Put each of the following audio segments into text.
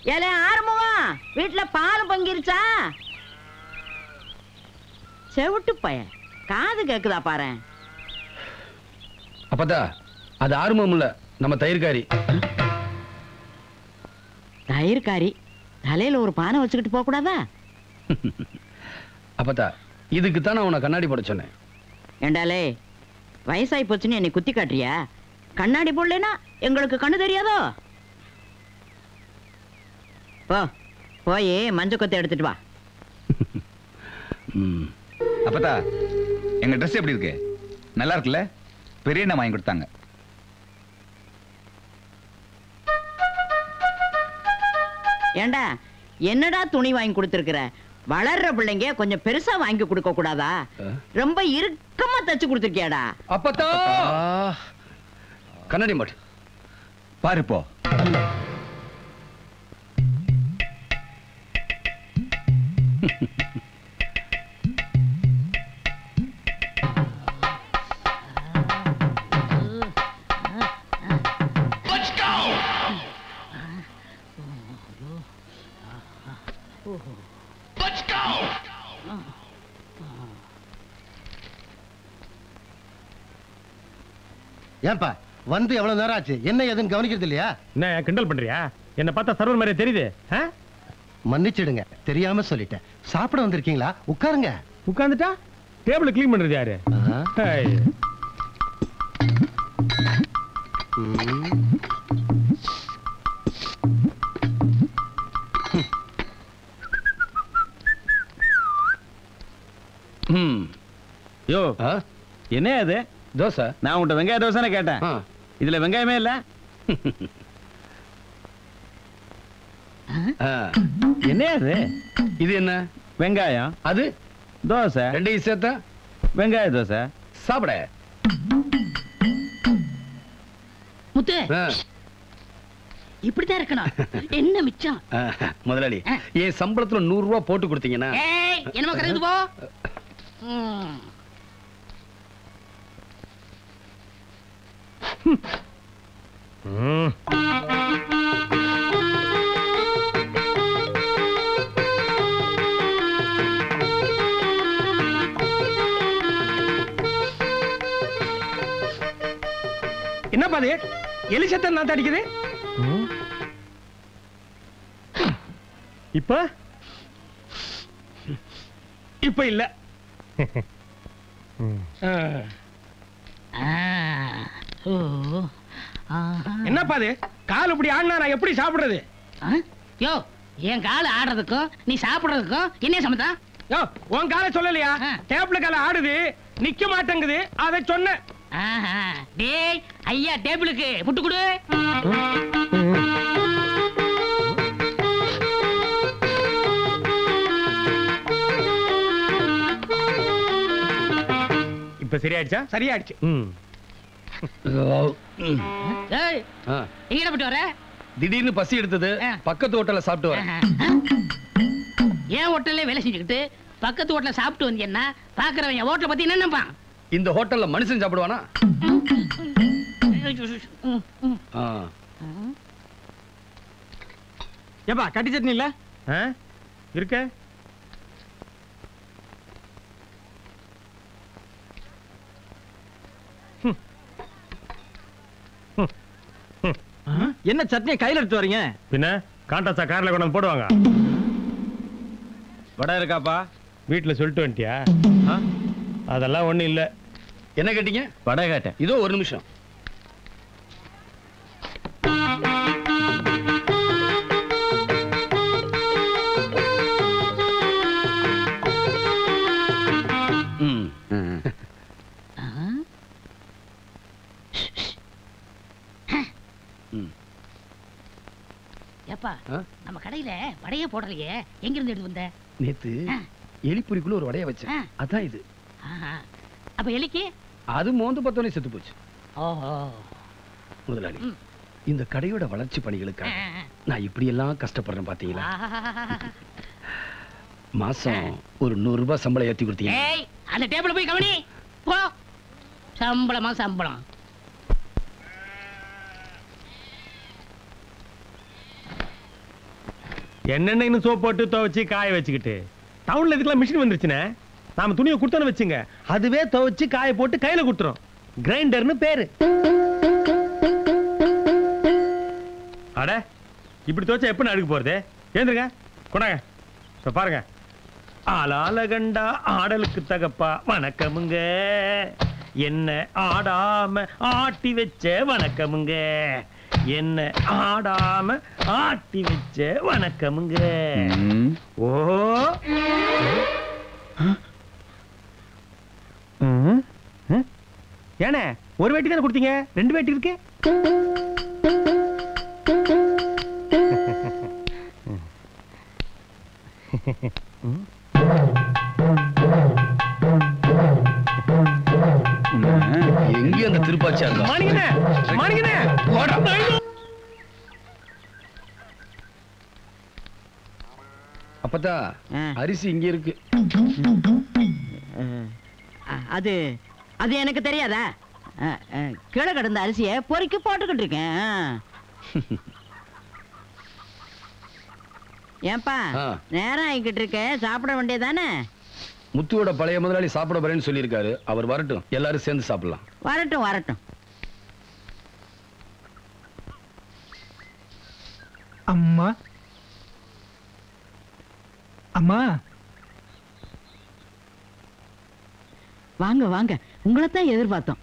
ஏலே ஆறுமுகம் வீட்டுல பால் பொங்கிருச்சா செவிட்டு பைய காது கேக்குதா பாரு அப்பதா அது ஆர்வம் இல்ல நம்ம தயிர்காரி தயிர்காரி தலையில ஒரு பானை வச்சுக்கிட்டு போக கூடாதா அப்பதா இதுக்கு தான் நான் உன்னை கண்ணாடி போட சொன்னேன் ஏண்டாலே வயசாகி போச்சுன்னு என்னை குத்தி காட்டுறியா கண்ணாடி போடலைன்னா எங்களுக்கு கண்ணு தெரியாதோ போ போய் மஞ்சள் கொத்தை எடுத்துட்டு வா ம். அப்பதா எங்க ட்ரெஸ் எப்படி இருக்கு நல்லா இருக்குல்ல பெரிய அண்ணா வாங்கி கொடுத்தாங்க ஏண்டா என்னடா துணி வாங்கி கொடுத்துருக்குற வளர்ற பிள்ளைங்க கொஞ்சம் பெருசா வாங்கி கொடுக்க கூடாதா ஆ? ரொம்ப இறுக்கமா தச்சு கொடுத்துருக்கியாடா அப்பத்தா கண்ணாடி மாட்டு பாரு போ ஏன்பா வந்து எவ்வளவு நேரம் ஆச்சு என்ன ஏதுன்னு கவனிக்கிறது இல்லையா என்ன கிண்டல் பண்றியா என்ன பார்த்தா சர்வர் மாதிரியே தெரியுது ஆ? மன்னிச்சிடுங்க தெரியாம சொல்லிட்டேன் சாப்பிட வந்திருக்கீங்களா உட்காருங்க உட்கார்ந்துட்டா டேபிள் க்ளீன் பண்றது யாரு ஆஹா. ஹேய். ம். ம். யோ ஆ? என்ன அது தோசை நான் உன்கிட்ட வெங்காய தோசை கேட்டேன் ஆ. இதுல வெங்காயமே இல்ல ஆ. என்ன அது இது என்ன வெங்காயம் அது தோசை ரெண்டையும் சேர்த்தா வெங்காய தோசை சாப்பிட முத்து ஆ. இப்படித்தான் இருக்கணும் என்ன மிச்சம் ஆ, முதலாளி என் சம்பளத்துல நூறு ரூபாய் போட்டு கொடுத்தீங்கன்னா ஏய் என்னமா கறக்குது போ ம். ம். என்னப்பா அது எலி சத்தம் நான் அடிக்குது ம். இப்ப இப்ப இல்ல ம். ஆ. ஆ. ஓ. ஆஹா. என்னப்பா அது கால் இப்படி ஆடினா நான் எப்படி சாப்பிடுறது ஆ? யோ என் கால் ஆடுறதுக்கும் நீ சாப்பிடுறதுக்கும் என்ன சம்மதம் யோ உன் காலை சொல்லலையா ஆ. டேபிள் கால ஆடுது நிக்க மாட்டேங்குது அதை சொன்னேன் ஆஹா. டேய் ஐயா டேபிளுக்கு புட்டு கொடு இப்ப சரியாயிடுச்சா சரியாயிடுச்சு ம் ம். ஏய் ஆ. எங்கடா போயிட்டு வர திடீர்னு பசி எடுத்தது ஆ. பக்கத்து ஹோட்டல்ல சாப்பிட்டு வரேன் ஆஹா. ஏன் ஹோட்டல்ல வேலை செஞ்சுக்கிட்டு பக்கத்து ஹோட்டல்ல சாப்பிட்டு வந்தீங்கன்னா பாக்குறவன் என் ஹோட்டலை பத்தி என்ன நினைப்பான் இந்த ஹோட்டல்ல மனுஷன் சாப்பிடுவானா ம், ம். ஆ. ஏப்பா கட்டி சட்னி இல்ல ஆ? இருக்க என்ன சட்னியை கையில எடுத்து வரீங்க பின்ன காண்டாசா கார்ல கொண்டு வந்து போடுவாங்க வடை இருக்காப்பா வீட்டுல சொல்லிட்டு வந்துட்டியா ஆ? அதெல்லாம் ஒண்ணும் இல்ல என்ன கேட்டீங்க வடை கேட்டேன் இதோ ஒரு நிமிஷம் ம். ம். ஏப்பா ஆ? நம்ம கடையில வடையே போடலையே எங்க இருந்து எடுத்து வந்த நேத்து ஆ. எலிப்புரிக்குள்ள ஒரு வடைய வச்சேன் ஆ. அதான் இது ஆஹா. அப்ப எலிக்கு அது மோந்து பார்த்தோன்னே செத்து போச்சு ஓஹோ முதலாளி ம். இந்த கடையோட வளர்ச்சி பணிகளுக்காக நான் இப்படி எல்லாம் கஷ்டப்படுறேன் பாத்தீங்களா ஆஹா. மாசம் ஒரு நூறு ரூபாய் சம்பளம் ஏத்தி கொடுத்தீங்க ஏய் அந்த டேபிள் போய் கவனி போ சம்பளமா சம்பளம் என்னென்ன இன்னும் சோப் போட்டு துவைச்சு காய வச்சுக்கிட்டு டவுன்ல இதுக்கெல்லாம் மிஷின் வந்துருச்சுனே நாம துணியை கொடுத்தோன்னு வச்சுங்க அதுவே துவைச்சு காய போட்டு கையில கொடுத்துரும் கிரைண்டர்னு பேரு அட இப்படி துவைச்சா எப்படி அழுக்கு போறது ஏந்துருங்க கொண்டாங்க இப்ப பாருங்க ஆளால கண்டா ஆடலுக்கு தகப்பா வணக்கமுங்க என்ன ஆடாம ஆட்டி வச்ச வணக்கமுங்க என்ன ஆடாம ஆட்டி வச்ச வணக்கமுங்க ம். ஓ ம். ம். ஏண்ணே ஒரு வேட்டி தானே கொடுத்தீங்க ரெண்டு வேட்டி இருக்கு உன்னை எங்கேயும் அந்த திருப்பாச்சியா இருந்தா மாணிக்கண்ணே மாணிக்கண்ணே அப்பதா ஆ. அரிசி இங்க இருக்கு அ- அது அது எனக்கு தெரியாதா அ, அ, கீழே கிடந்த அரிசியை பொறுக்கி போட்டுக்கிட்டு இருக்கேன் ஆ. ஏன்பா ஆ. நேரம் ஆகிக்கிட்டு இருக்க சாப்பிட வேண்டியதானே முத்துவோட பழைய முதலாளி சாப்பிட போறேன்னு சொல்லியிருக்காரு அவர் வரட்டும் எல்லாரும் சேர்ந்து சாப்பிடலாம் வரட்டும் வரட்டும் அம்மா அம்மா வாங்க வாங்க உங்களைத்தான் எதிர்பார்த்தோம்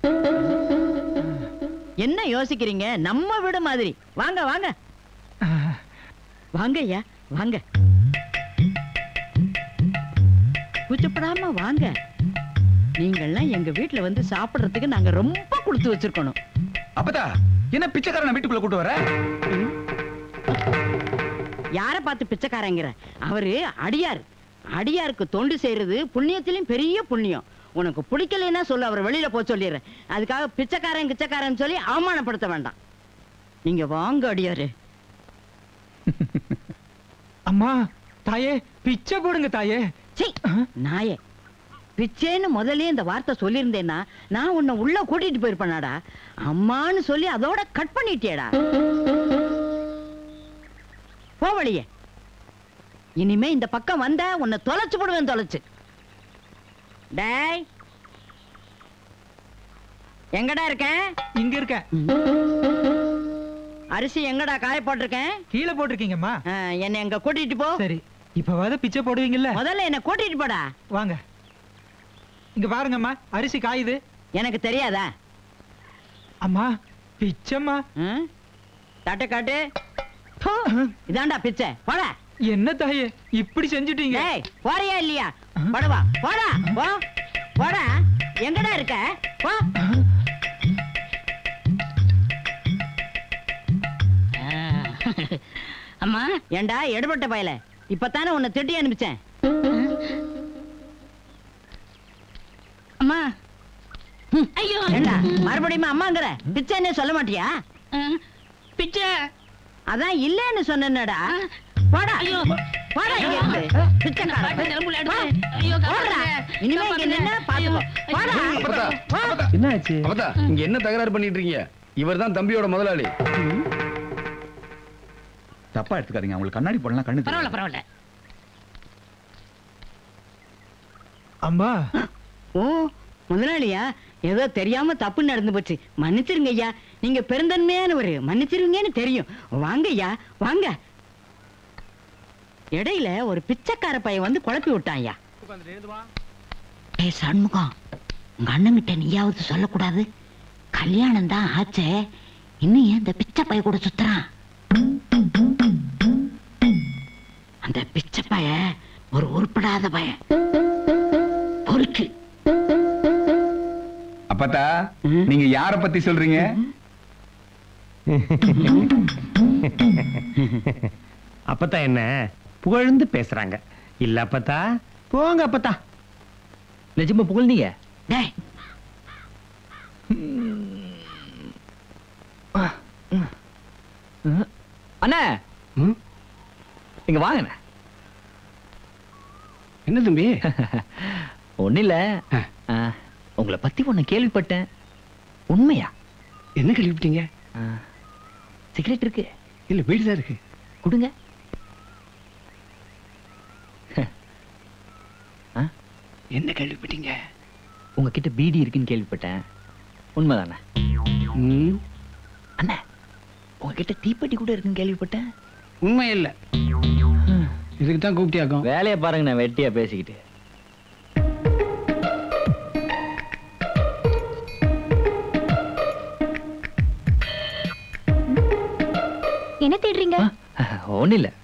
என்ன யோசிக்கிறீங்க நம்ம வீடு மாதிரி வாங்க வாங்க வாங்க ஐயா வாங்க கூச்சப்படாம வாங்க நீங்கள்லாம் எங்க வீட்டுல வந்து சாப்பிடுறதுக்கு நாங்க ரொம்ப கொடுத்து வச்சிருக்கணும் அப்பதா என்ன பிச்சைக்காரனை வீட்டுக்குள்ள கூட்டு வர யார பார்த்து பிச்சைக்காரங்கிற அவரு அடியார் அடியாருக்கு தொண்டு செய்யறது புண்ணியத்திலும் பெரிய புண்ணியம் உனக்கு பிடிக்கலைன்னா சொல்லு அவர் வெளியில போக சொல்லிடுறேன் அதுக்காக பிச்சைக்காரன் கிச்சைக்காரன் சொல்லி அவமானப்படுத்த வேண்டாம் நீங்க வாங்க அடியாரு அம்மா தாயே பிச்சை போடுங்க தாயே சீ நாயே பிச்சைன்னு முதல்லயே இந்த வார்த்தை சொல்லியிருந்தேன்னா நான் உன்னை உள்ள கூட்டிட்டு போயிருப்பேனாடா அம்மான்னு சொல்லி அதோட கட் பண்ணிட்டியேடா போ வழியே இனிமே இந்த பக்கம் வந்த உன்னை தொலைச்சு போடுவேன் தொலைச்சு டேய் எங்கடா இருக்கேன் இங்க இருக்க அரிசி எங்கடா காய போட்டிருக்கேன் கீழே போட்டிருக்கீங்கம்மா ஆ, என்னை எங்க கூட்டிட்டு போ சரி இப்பவாத பிச்சை போடுவீங்கல்ல முதல்ல என்ன கூட்டிட்டு போடா வாங்க இங்க பாருங்கம்மா அரிசி காயுது எனக்கு தெரியாதா அம்மா பிச்சைம்மா ம்? தட்டை காட்டு போ. இதாண்டா பிச்சை போடா என்ன தாயே இப்படி செஞ்சுட்டீங்க டேய் போறியா இல்லையா படவா போடா போ போடா எங்கடா இருக்க போ அம்மா ஏண்டா எடுபட்ட பயல இப்பதானே உன்னை திட்டி அனுப்பிச்சேன் அம்மா ஐயோ ஏண்டா மறுபடியும் அம்மாங்கிற பிச்சைன்னே சொல்ல மாட்டியா அஹ், பிச்சை அதான் இல்லைன்னு சொன்னேனடா போடா ஐயோ. போடா இங்க இருந்து பிச்சைக்காரன். பாட்டு நிரம்புல போ. எடுத்து. ஐயோ, போடுறா. காப்பாத்துங்க. இனிமே இங்க நின்னா பாத்துக்கோ ஐயோ, போடா அப்பதா போ. என்ன ஆச்சு அப்பதா இங்க என்ன தகராறு பண்ணிட்டு இருக்கீங்க இவர்தான் தம்பியோட முதலாளி தப்பா எடுத்துக்காதீங்க அவங்களுக்கு கண்ணாடி போடலாம் கண்ணு பரவாயில்ல தெரியாது. பரவாயில்ல அம்மா ஓ முதலாளியா ஏதோ தெரியாம தப்பு நடந்து போச்சு மன்னிச்சிருங்க ஐயா நீங்க பெருந்தன்மையானவர் மன்னிச்சிருங்கன்னு தெரியும் வாங்க ஐயா வாங்க இடையில ஒரு பிச்சைக்கார பையன் வந்து குழப்பி விட்டான் ஐயா ஏய் சண்முகம் உங்க அண்ணன்கிட்ட நீயாவது சொல்லக்கூடாது கல்யாணம் தான் ஆச்சே இன்னும் ஏன் இந்த பிச்சை பைய கூட சுத்துறான் அந்த பிச்சை பைய ஒரு உருப்படாத பையன் பொறுக்கு அப்பத்தா ம். நீங்க யார பத்தி சொல்றீங்க அப்பத்தான் என்ன புகழ்ந்து பேசுறாங்க இல்ல அப்பத்தா போங்க அப்பத்தா நிஜமா புகழ்ந்தீங்க டேய் அண்ணா ம்? இங்க வாங்கண்ணே என்ன தம்பி ஒண்ணு இல்ல ஆ, உங்களை பத்தி ஒண்ணு கேள்விப்பட்டேன் உண்மையா என்ன கேள்விப்பட்டீங்க ஆ, சிகரெட் இருக்கு இல்ல வீடு தான் இருக்கு கொடுங்க என்ன கேள்விப்பட்டீங்க உங்ககிட்ட பீடி இருக்குன்னு கேள்விப்பட்டேன் உண்மைதானே ம், அண்ணா உங்ககிட்ட தீப்பெட்டி கூட இருக்குன்னு கேள்விப்பட்டேன் உண்மை இல்ல இதுக்கு தான் கூப்பிட்டியாக்கும் வேலையை பாருங்க நான் வெட்டியா பேசிக்கிட்டு என்ன தேடுறீங்க ஒன்றும் இல்லை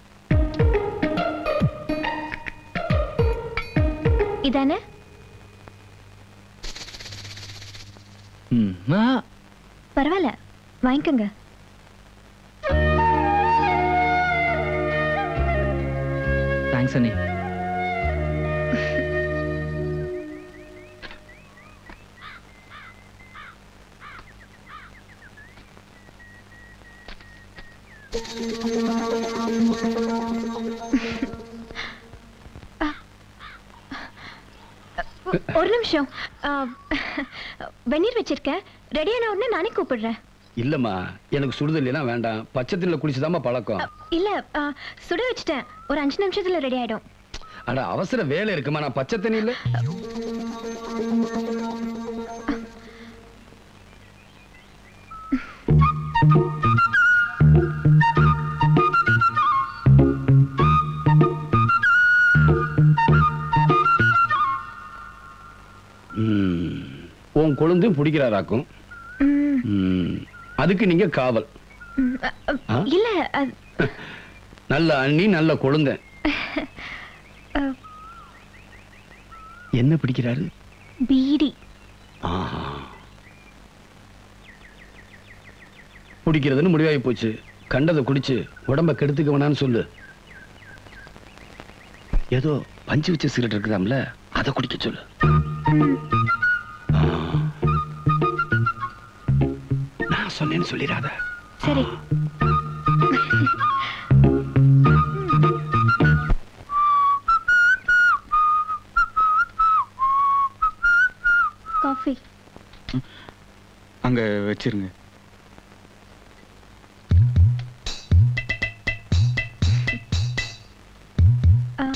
இதானே ம் ஆ, பரவாயில்ல வாங்கிக்கோங்க தேங்க்ஸ் அண்ணி ஒரு நிமிஷம் ஆ, வெந்நீர் வச்சிருக்கேன் ரெடியான உடனே நானே கூப்பிடுறேன் இல்லம்மா எனக்கு சுடுதல் எல்லாம் வேண்டாம் பச்சை தண்ணில குளிச்சுதாம்மா பழக்கம் இல்ல ஆ, சுட வச்சிட்டேன் ஒரு அஞ்சு நிமிஷத்துல ரெடி ஆயிடும் அட அவசர வேலை இருக்குமா நான் பச்சை தண்ணியில ம், உன் கொழுந்தும் பிடிக்கிறாராக்கும் ம், ம், அதுக்கு நீங்க காவல் ம், அ, அ, ஆ? இல்ல அது, நல்ல அண்ணி நல்ல கொழுந்தன் அ, என்ன பிடிக்கிறாரு பீடி ஆஹா. குடிக்கிறதுன்னு முடிவாகி போச்சு கண்டதை குடிச்சு உடம்ப கெடுத்துக்க வேணான்னு சொல்லு ஏதோ பஞ்சு வச்ச சிகரெட் இருக்குதாம்ல அதை குடிக்க சொல்லு ஆ. நான் சொன்னேன்னு சொல்லிடாத சரி காஃபி அங்க வச்சிருங்க ஆ,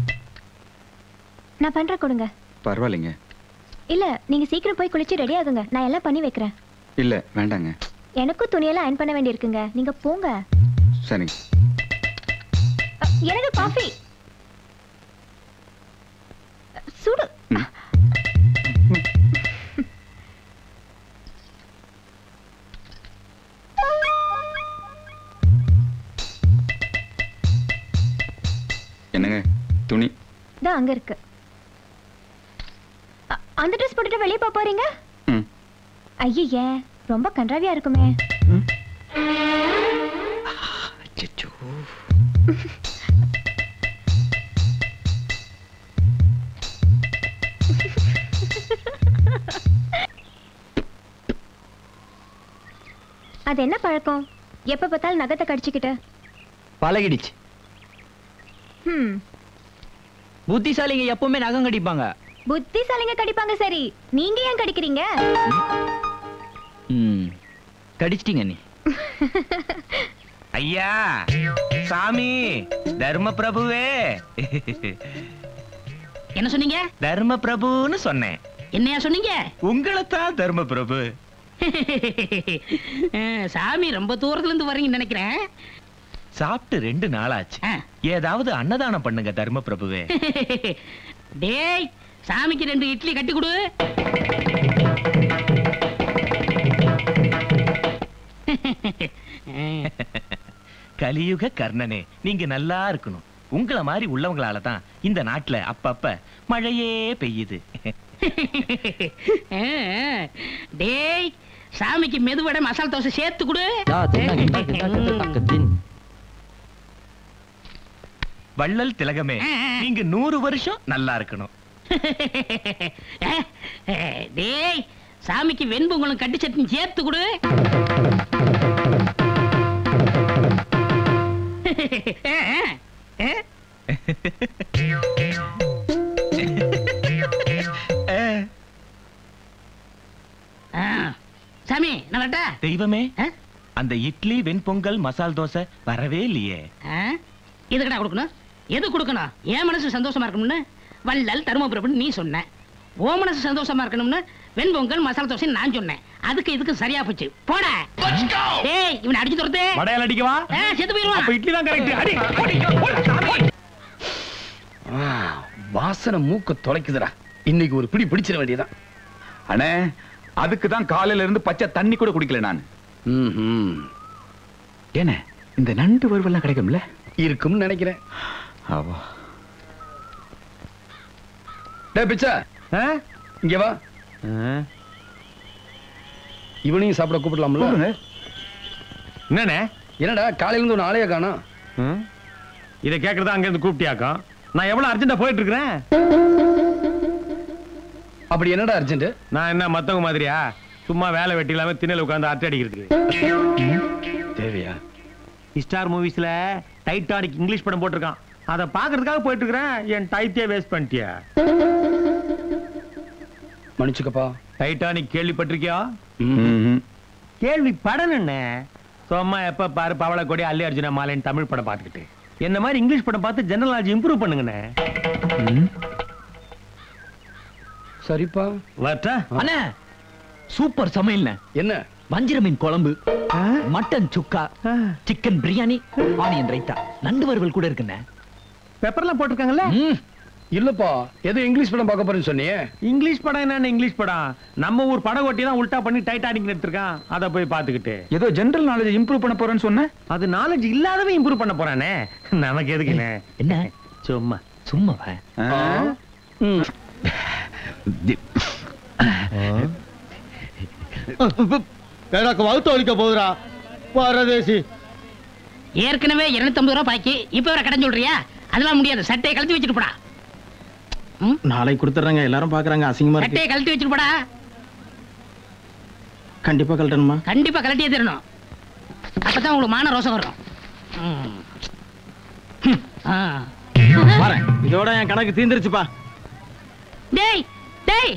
நான் பண்றேன் கொடுங்க பரவாயில்லைங்க இல்ல நீங்க சீக்கிரம் போய் குளிச்சு ரெடி ஆகுங்க நான் எல்லாம் பண்ணி வைக்கிறேன் இல்ல வேண்டாங்க எனக்கும் துணியெல்லாம் அயன் பண்ண வேண்டியிருக்குங்க நீங்க போங்க சரிங்க அ, எனக்கு காஃபி அ, சுடு ம். என்னங்க துணி இதோ அங்க இருக்கு அ- அந்த ட்ரெஸ் போட்டுட்டு வெளியே போக போறீங்க ம் ஐயே ரொம்ப கன்றாவியா இருக்குமே அச்சச்சோ. அது என்ன பழக்கம் எப்ப பார்த்தாலும் நகத்தை கடிச்சுக்கிட்டு பழகிடுச்சு ஹம் புத்திசாலிங்க எப்பவுமே நகம் கடிப்பாங்க புத்திசாலிங்க கடிப்பாங்க சரி நீங்க ஏன் கடிக்கிறீங்க ம் கடிச்சிட்டீங்க நீ ஐயா சாமி தர்ம பிரபுவே என்ன சொன்னீங்க தர்ம பிரபுன்னு சொன்னேன் என்னையா சொன்னீங்க உங்களைத்தான் தர்ம பிரபு அஹ், சாமி ரொம்ப தூரத்துல இருந்து வரீங்கன்னு நினைக்கிறேன் சாப்பிட்டு ரெண்டு நாளாச்சு ஆ. ஏதாவது அன்னதானம் பண்ணுங்க தர்ம பிரபுவே டேய் சாமிக்கு ரெண்டு இட்லி கட்டி கொடு கலியுக கர்ணனே நீங்க நல்லா இருக்கணும் உங்களை மாதிரி உள்ளவங்களால தான் இந்த நாட்டுல அப்பப்ப மழையே பெய்யுது அஹ், டேய் சாமிக்கு மெதுவடை மசாலா தோசை சேர்த்து கொடு வள்ளல் திலகமே நீங்க நூறு வருஷம் நல்லா இருக்கணும் அஹ், அஹ், டேய் சாமிக்கு வெண்பொங்கலும் கட்டி சட்னி சேர்த்து கொடு அஹ், அஹ், அஹ், அஹ். சாமி நான் வரட்டா தெய்வமே அஹ், அந்த இட்லி வெண்பொங்கல் மசால் தோசை வரவே இல்லையே அஹ். எதுக்குடா கொடுக்கணும் எது கொடுக்கணும் என் மனசு சந்தோஷமா இருக்கணும்னு வள்ளல் தருமபுரம் நீ சொன்ன ஓ மனசு சந்தோஷமா இருக்கணும்னு வெண்பொங்கல் மசாலா தோசை நான் சொன்னேன் அதுக்கு இதுக்கு சரியா போச்சு போட ஏய் இவனை அடிச்சு துரத்து வடையால் அடிக்கவா ஆ, செத்து போயிருவான் அப்ப இட்லி தான் கரெக்ட் அடி ஆ, வாசனை மூக்க தொலைக்குதுடா இன்னைக்கு ஒரு பிடி பிடிச்சிட வேண்டியதான் அண்ணே அதுக்கு தான் காலையில இருந்து பச்சை தண்ணி கூட குடிக்கல நான் ம்ஹும். ஏனே இந்த நண்டு வறுவெல்லாம் கிடைக்கும்ல இருக்கும்னு நினைக்கிறேன் ஆவா டேய் பிச்சா ஆ? இங்க வா ஆ. இவனையும் சாப்பிட கூப்பிடலாம்ல கூப்பிடுங்க. என்னண்ணே என்னடா காலையில இருந்து ஒரு ஆளையா காணோம் ம்? இதை கேட்கறதா அங்க இருந்து கூப்பிட்டியாக்கம் நான் எவ்வளவு அர்ஜென்டா போயிட்டு இருக்கிறேன் அப்படி என்னடா அர்ஜென்ட் நான் என்ன மத்தவங்க மாதிரியா சும்மா வேலை வெட்டி இல்லாம திண்ணையில உட்கார்ந்து அரட்டை அடிக்கிறதுக்கு தேவையா ஸ்டார் மூவிஸ்ல டைட்டானிக் இங்கிலீஷ் படம் போட்டிருக்கான் அதை பாக்குறதுக்காக போயிட்டு இருக்கிறேன் என் டைத்தே வேஸ்ட் பண்ணிட்டியா மன்னிச்சுக்கப்பா டைட்டானிக் கேள்விப்பட்டிருக்கியா ம்ஹும். கேள்வி படம் என்ன சும்மா எப்ப பாரு பவளக்கொடி அல்லி அர்ஜுனா மாலைன்னு தமிழ் படம் பார்த்துக்கிட்டு என்ன மாதிரி இங்கிலீஷ் படம் பார்த்து ஜெனரல் நாலேஜ் இம்ப்ரூவ் பண்ணுங்கண்ணே சரிப்பா வரட்டா அண்ணா சூப்பர் சமையல்ண்ணே என்ன வஞ்சிர மீன் குழம்பு மட்டன் சுக்கா சிக்கன் பிரியாணி ஆனியன் ரைத்தா நண்டு வறுவல் கூட இருக்குண்ணே பெப்பர்லாம் போட்டிருக்காங்கல்ல ம், இல்லப்பா ஏதோ இங்கிலீஷ் படம் பார்க்க போறேன்னு சொன்னியே இங்கிலீஷ் படம் என்னன்னு இங்கிலீஷ் படம் நம்ம ஊர் படம் ஒட்டி தான் உல்டா பண்ணி டைட்டானிக் எடுத்திருக்கான் அதை போய் பார்த்துக்கிட்டு ஏதோ ஜெனரல் நாலேஜ் இம்ப்ரூவ் பண்ண போறேன்னு சொன்னேன் அது நாலேஜ் இல்லாதவன் இம்ப்ரூவ் பண்ண போறானே நமக்கு எதுக்குண்ணே என்ன சும்மா சும்மாவா ம். எனக்கு வகுத்து ஒழிக்க போகுதுடா பரதேசி ஏற்கனவே 250 ரூபாய் பாக்கி இப்ப வேற கடன் சொல்றியா அதெல்லாம் முடியாது சட்டையை கழட்டி வச்சுட்டு போடா ம்? நாளைக்கு கொடுத்துட்றாங்க எல்லாரும் பாக்குறாங்க அசிங்கமா இருக்கு சட்டையை கழட்டி வச்சுட்டு போடா கண்டிப்பா கழட்டணுமா கண்டிப்பா கழட்டியே தரணும் அப்பதான் உங்களுக்கு மான ரோசம் வரும் ம். ஹம். ஆ. வரேன் இதோட என் கணக்கு தீந்துருச்சுப்பா டேய் டேய்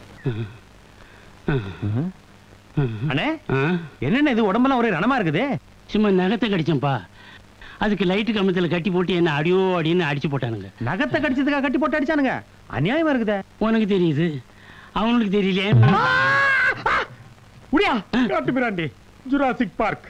அண்ணே ஆ? என்னென்ன இது உடம்பெல்லாம் ஒரே ரணமா இருக்குது சும்மா நகத்தை கடிச்சேன்ப்பா அதுக்கு லைட்டு கம்பத்தில் கட்டி போட்டு என்ன அடியோ அடின்னு அடிச்சு போட்டானுங்க நகத்தை கடிச்சதுக்காக கட்டி போட்டு அடிச்சானுங்க அநியாயமா இருக்குதே உனக்கு தெரியுது அவனுக்கு தெரியலையே முடியா காட்டு பிராண்டி ஜுராசிக் பார்க்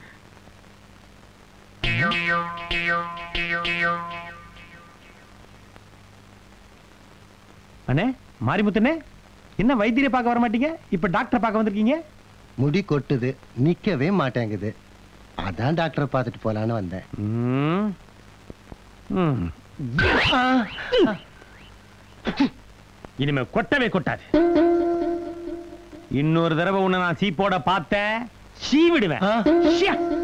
அண்ணே மாரிமுத்தண்ணே என்ன வைத்தியரை பார்க்க வர மாட்டீங்க இப்ப டாக்டர் பார்க்க வந்திருக்கீங்க முடி கொட்டுது நிக்கவே மாட்டேங்குது அதான் டாக்டரை பார்த்துட்டு போலான்னு வந்தேன் ம். ம். இனிமே கொட்டவே கொட்டாது இன்னொரு தடவை உன்னை நான் சீப்போட பார்த்தேன் சீ விடுவேன் ஷியா.